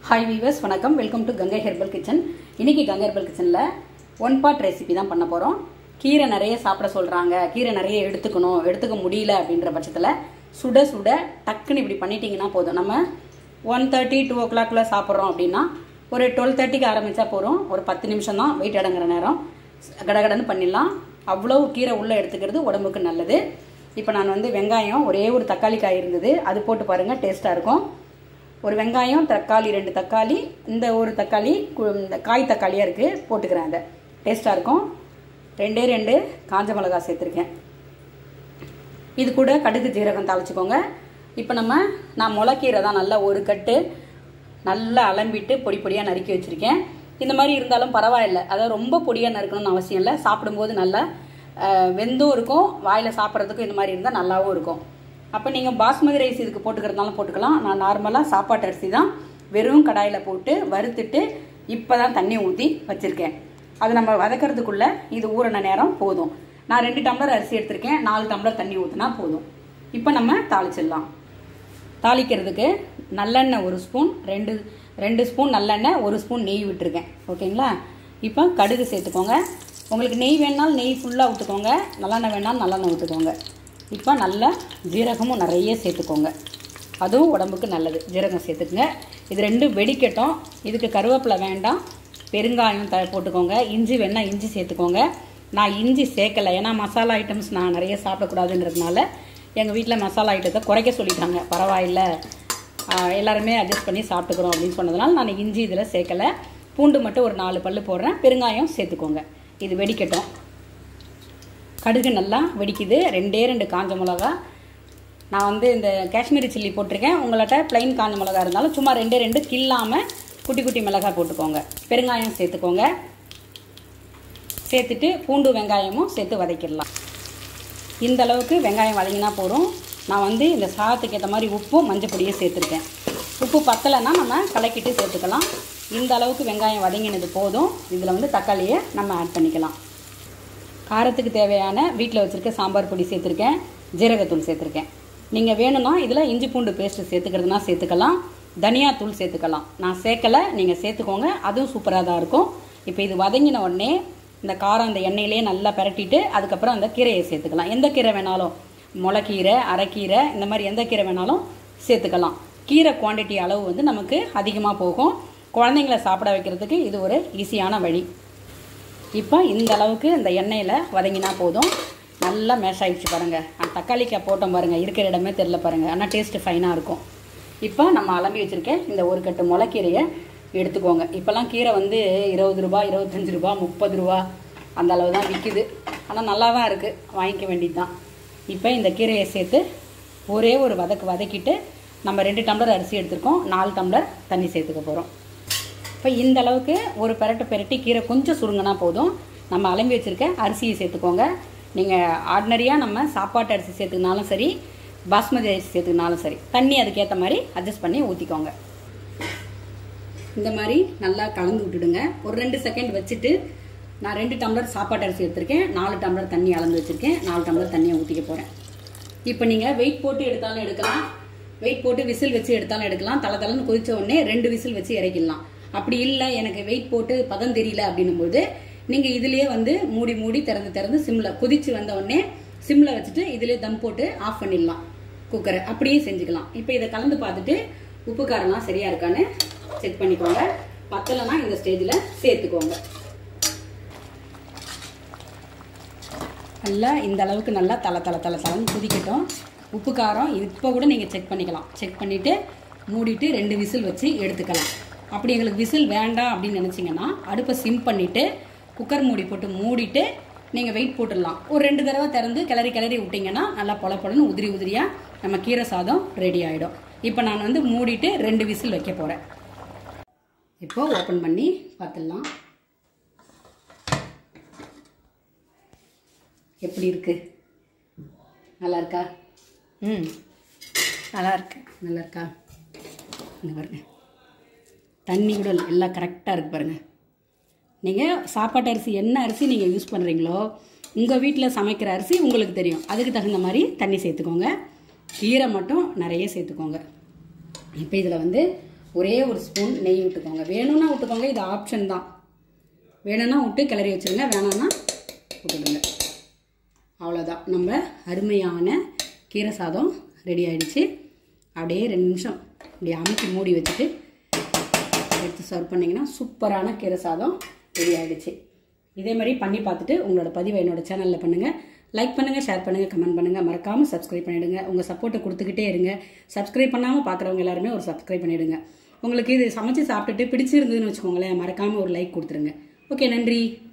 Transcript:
hi viewers வணக்கம் welcome to Gangai herbal kitchen இன்னைக்கு Gangai herbal கிச்சனில் ஒன் பார்ட் ரெசிபி தான் பண்ண போகிறோம் கீரை நிறைய சாப்பிட சொல்கிறாங்க கீரை நிறைய எடுத்துக்கணும் எடுத்துக்க முடியல அப்படின்ற பட்சத்தில் சுட சுட டக்குன்னு இப்படி பண்ணிட்டீங்கன்னா போதும் நம்ம ஒன் தேர்ட்டி டூ ஓ கிளாக்ல சாப்பிட்றோம் அப்படின்னா ஒரு டுவெல் தேர்ட்டிக்கு ஆரம்பித்தா போகிறோம் ஒரு பத்து நிமிஷம் தான் வெயிட் அடங்குற நேரம் கடகடன்னு பண்ணிடலாம் அவ்வளோ கீரை உள்ளே எடுத்துக்கிறது உடம்புக்கு நல்லது இப்போ நான் வந்து வெங்காயம் ஒரே ஒரு தக்காளி காய் இருந்தது அது போட்டு பாருங்கள் டேஸ்ட்டாக இருக்கும் ஒரு வெங்காயம் தக்காளி ரெண்டு தக்காளி இந்த ஒரு தக்காளி கு- இந்த காய் தக்காளியாக இருக்குது போட்டுக்கிறேன் அதை டேஸ்ட்டாக இருக்கும் ரெண்டே ரெண்டு காஞ்ச மிளகா சேர்த்துருக்கேன் இது கூட கடுகு ஜீரகம் தாளிச்சுக்கோங்க இப்போ நம்ம நான் முளைக்கீரை தான் நல்லா ஒரு கட்டு நல்லா அலம்பிட்டு பொடி பொடியாக நறுக்கி வச்சுருக்கேன் இந்த மாதிரி இருந்தாலும் பரவாயில்ல அதாவது ரொம்ப பொடியாக நறுக்கணும்னு அவசியம் இல்லை சாப்பிடும்போது நல்லா அஹ், வெந்தும் இருக்கும் வாயில் சாப்பிட்றதுக்கும் இந்த மாதிரி இருந்தால் நல்லாவும் இருக்கும் அப்போ நீங்கள் பாஸ்மதி ரைஸ் இதுக்கு போட்டுக்கிறதுனாலும் போட்டுக்கலாம் நான் நார்மலாக சாப்பாட்டு அரிசி தான் வெறும் கடாயில் போட்டு வறுத்துட்டு இப்போ தான் தண்ணி ஊற்றி வச்சுருக்கேன் அது நம்ம வதக்கிறதுக்குள்ளே இது ஊறின நேரம் போதும் நான் ரெண்டு டம்ளர் அரிசி எடுத்திருக்கேன் நாலு டம்ளர் தண்ணி ஊற்றினா போதும் இப்போ நம்ம தாளிச்சிடலாம் தாளிக்கிறதுக்கு நல்லெண்ணெய் ஒரு ஸ்பூன் ரெண்டு ரெண்டு ஸ்பூன் நல்லெண்ணெய் ஒரு ஸ்பூன் நெய் விட்டுருக்கேன் ஓகேங்களா இப்போ கடுகு சேர்த்துக்கோங்க உங்களுக்கு நெய் வேணாலும் நெய் ஃபுல்லாக விட்டுக்கோங்க நல்லெண்ணெய் வேணாலும் நல்லெண்ணெய் விட்டுக்கோங்க இப்போ நல்லா ஜீரகமும் நிறைய சேர்த்துக்கோங்க அதுவும் உடம்புக்கு நல்லது ஜீரகம் சேர்த்துக்குங்க இது ரெண்டும் வெடிக்கட்டும் இதுக்கு கருவேப்பிலை வேண்டாம் பெருங்காயம் த போட்டுக்கோங்க இஞ்சி வேணால் இஞ்சி சேர்த்துக்கோங்க நான் இஞ்சி சேர்க்கலை ஏன்னா மசாலா ஐட்டம்ஸ் நான் நிறைய சாப்பிடக்கூடாதுன்றதுனால எங்கள் வீட்டில் மசாலா ஐட்டத்தை குறைக்க சொல்லிட்டாங்க பரவாயில்ல ஆஹ் எல்லாருமே அட்ஜஸ்ட் பண்ணி சாப்பிட்டுக்கிறோம் அப்படின்னு சொன்னதுனால நான் இஞ்சி இதில் சேர்க்கலை பூண்டு மட்டும் ஒரு நாலு பல்லு போடுறேன் பெருங்காயம் சேர்த்துக்கோங்க இது வெடிக்கட்டும் கடுகு நல்லா வெடிக்குது ரெண்டே ரெண்டு காஞ்ச மிளகா நான் வந்து இந்த காஷ்மீரி சில்லி போட்டிருக்கேன் உங்கள்கிட்ட plain காஞ்ச மிளகா இருந்தாலும் சும்மா ரெண்டே ரெண்டு கில்லாமல் குட்டி குட்டி மிளகாய் போட்டுக்கோங்க பெருங்காயம் சேர்த்துக்கோங்க சேர்த்துட்டு பூண்டு வெங்காயமும் சேர்த்து வதக்கிடலாம் இந்த அளவுக்கு வெங்காயம் வதங்கினா போதும் நான் வந்து இந்த சாதத்துக்கு ஏற்ற மாதிரி உப்பும் மஞ்சள் பொடியும் சேர்த்துருக்கேன் உப்பு பத்தலைன்னா நம்ம கலக்கிட்டு சேர்த்துக்கலாம் இந்த அளவுக்கு வெங்காயம் வதங்கினது போதும் இதில் வந்து தக்காளியை நம்ம ஆட் பண்ணிக்கலாம் காரத்துக்கு தேவையான வீட்டில் வச்சுருக்க சாம்பார் பொடி சேர்த்துருக்கேன் ஜீரகத்தூள் சேர்த்துருக்கேன் நீங்கள் வேணும்னா இதில் இஞ்சி பூண்டு பேஸ்ட்டு சேர்த்துக்கிறதுனா சேர்த்துக்கலாம் தனியாத்தூள் சேர்த்துக்கலாம் நான் சேர்க்கலை நீங்கள் சேர்த்துக்கோங்க அதுவும் சூப்பராக தான் இருக்கும் இப்போ இது வதங்கின உடனே இந்த காரம் அந்த எண்ணெயிலே நல்லா பிரட்டிட்டு அதுக்கப்புறம் அந்த கீரையை சேர்த்துக்கலாம் எந்த கீரை வேணாலும் முளைக்கீரை அரைக்கீரை இந்த மாதிரி எந்த கீரை வேணாலும் சேர்த்துக்கலாம் கீரை குவாண்டிட்டி அளவு வந்து நமக்கு அதிகமாக போகும் குழந்தைங்கள சாப்பிட வைக்கிறதுக்கு இது ஒரு ஈஸியான வழி இப்போ இந்த அளவுக்கு இந்த எண்ணெயில் வதங்கினா போதும் நல்லா மேஷ் ஆகிடுச்சு பாருங்கள் அந்த தக்காளிக்காய் போட்டோம் பாருங்கள் இருக்கிற இடமே தெரில பாருங்கள் ஆனால் டேஸ்ட்டு ஃபைனாக இருக்கும் இப்போ நம்ம அலம்பி வச்சுருக்கேன் இந்த ஒரு கட்டு முளைக்கீரையை எடுத்துக்கோங்க இப்போல்லாம் கீரை வந்து இருபது ரூபா இருபத்தஞ்சி ரூபா முப்பது ரூபா அந்த அளவு தான் விற்கிது ஆனால் நல்லா தான் இருக்குது வாங்கிக்க வேண்டியது தான் இப்போ இந்த கீரையை சேர்த்து ஒரே ஒரு வதக்கு வதக்கிட்டு நம்ம ரெண்டு டம்ளர் அரிசி எடுத்திருக்கோம் நாலு டம்ளர் தண்ணி சேர்த்துக்க போகிறோம் இப்போ இந்த அளவுக்கு ஒரு பெரட்டு பெரட்டி கீரை கொஞ்சம் சுருங்கினா போதும் நம்ம அலம்பி வச்சுருக்க அரிசியை சேர்த்துக்கோங்க நீங்கள் ஆர்டினரியாக நம்ம சாப்பாட்டு அரிசி சேர்த்துக்கினாலும் சரி பாஸ்மதி அரிசி சேர்த்துக்கினாலும் சரி தண்ணி அதுக்கேற்ற மாதிரி அட்ஜஸ்ட் பண்ணி ஊற்றிக்கோங்க இந்த மாதிரி நல்லா கலந்து விட்டுடுங்க ஒரு ரெண்டு செகண்ட் வச்சுட்டு நான் ரெண்டு டம்ளர் சாப்பாட்டு அரிசி எடுத்திருக்கேன் நாலு டம்ளர் தண்ணி அளந்து வச்சுருக்கேன் நாலு டம்ளர் தண்ணியை ஊற்றிக்க போகிறேன் இப்போ நீங்கள் வெயிட் போட்டு எடுத்தாலும் எடுக்கலாம் வெயிட் போட்டு விசில் வச்சு எடுத்தாலும் எடுக்கலாம் தலை தலைன்னு கொதிச்ச உடனே ரெண்டு விசில் வச்சு இறக்கிடலாம் அப்படி இல்லை எனக்கு வெயிட் போட்டு பதம் தெரியல அப்படின்னும்போது நீங்கள் இதுலேயே வந்து மூடி மூடி திறந்து திறந்து சிம்மில் கொதிச்சு வந்த உடனே சிம்மில் வச்சுட்டு இதுலேயே தம் போட்டு ஆஃப் பண்ணிடலாம் குக்கரை அப்படியே செஞ்சுக்கலாம் இப்போ இதை கலந்து பார்த்துட்டு உப்பு காரம்லாம் சரியா இருக்கான்னு செக் பண்ணிக்கோங்க பத்தலைன்னா இந்த ஸ்டேஜில் சேர்த்துக்கோங்க நல்லா இந்த அளவுக்கு நல்லா தலை தலை தலை தலைன்னு கொதிக்கட்டும் உப்பு காரம் இப்போ கூட நீங்கள் செக் பண்ணிக்கலாம் செக் பண்ணிவிட்டு மூடிட்டு ரெண்டு விசில் வச்சு எடுத்துக்கலாம் அப்படி எங்களுக்கு விசில் வேண்டாம் அப்படின்னு நினச்சிங்கன்னா அடுப்பை சிம் பண்ணிவிட்டு குக்கர் மூடி போட்டு மூடிட்டு நீங்கள் வெயிட் போட்டுடலாம் ஒரு ரெண்டு தடவை திறந்து கிளறி கிளறி விட்டிங்கன்னா நல்லா பொல பொலன்னு உதிரி உதிரியாக நம்ம கீரை சாதம் ரெடி ஆகிடும் இப்போ நான் வந்து மூடிட்டு ரெண்டு விசில் வைக்க போகிறேன் இப்போ ஓப்பன் பண்ணி பார்த்துடலாம் எப்படி இருக்கு நல்லா இருக்கா ம் நல்லா இருக்கு நல்லா இருக்கா இங்க பாருங்க தண்ணி கூட இல்லை எல்லாம் கரெக்டாக இருக்கு பாருங்க நீங்கள் சாப்பாட்டு அரிசி என்ன அரிசி நீங்கள் யூஸ் பண்ணுறீங்களோ உங்கள் வீட்டில் சமைக்கிற அரிசி உங்களுக்கு தெரியும் அதுக்கு தகுந்த மாதிரி தண்ணி சேர்த்துக்கோங்க கீரை மட்டும் நிறைய சேர்த்துக்கோங்க இப்போ இதில் வந்து ஒரே ஒரு ஸ்பூன் நெய் விட்டுக்கோங்க வேணும்னா விட்டுக்கோங்க இது ஆப்ஷன் தான் வேணும்னா விட்டு கிளறி வச்சுருங்க வேணாம்னா விட்டுடுங்க அவ்வளோதான் நம்ம அருமையான கீரை சாதம் ரெடி ஆயிடுச்சு அப்படியே ரெண்டு நிமிஷம் இப்படி அமைக்கி மூடி வச்சுட்டு எடுத்து சர்வ் பண்ணிங்கன்னா சூப்பரான கீரை சாதம் ரெடி ஆயிடுச்சு இதே மாதிரி பண்ணி பார்த்துட்டு உங்களோட பதிவை என்னோட சேனலில் பண்ணுங்கள் லைக் பண்ணுங்கள் ஷேர் பண்ணுங்கள் கமெண்ட் பண்ணுங்கள் மறக்காமல் சப்ஸ்கிரைப் பண்ணிவிடுங்க உங்கள் சப்போர்ட்டை கொடுத்துக்கிட்டே இருங்க சப்ஸ்கிரைப் பண்ணாமல் பார்க்குறவங்க எல்லாருமே ஒரு சப்ஸ்கிரைப் பண்ணிவிடுங்க உங்களுக்கு இது சமைச்சு சாப்பிட்டுட்டு பிடிச்சிருந்ததுன்னு வச்சுக்கோங்களேன் மறக்காமல் ஒரு லைக் கொடுத்துருங்க ஓகே நன்றி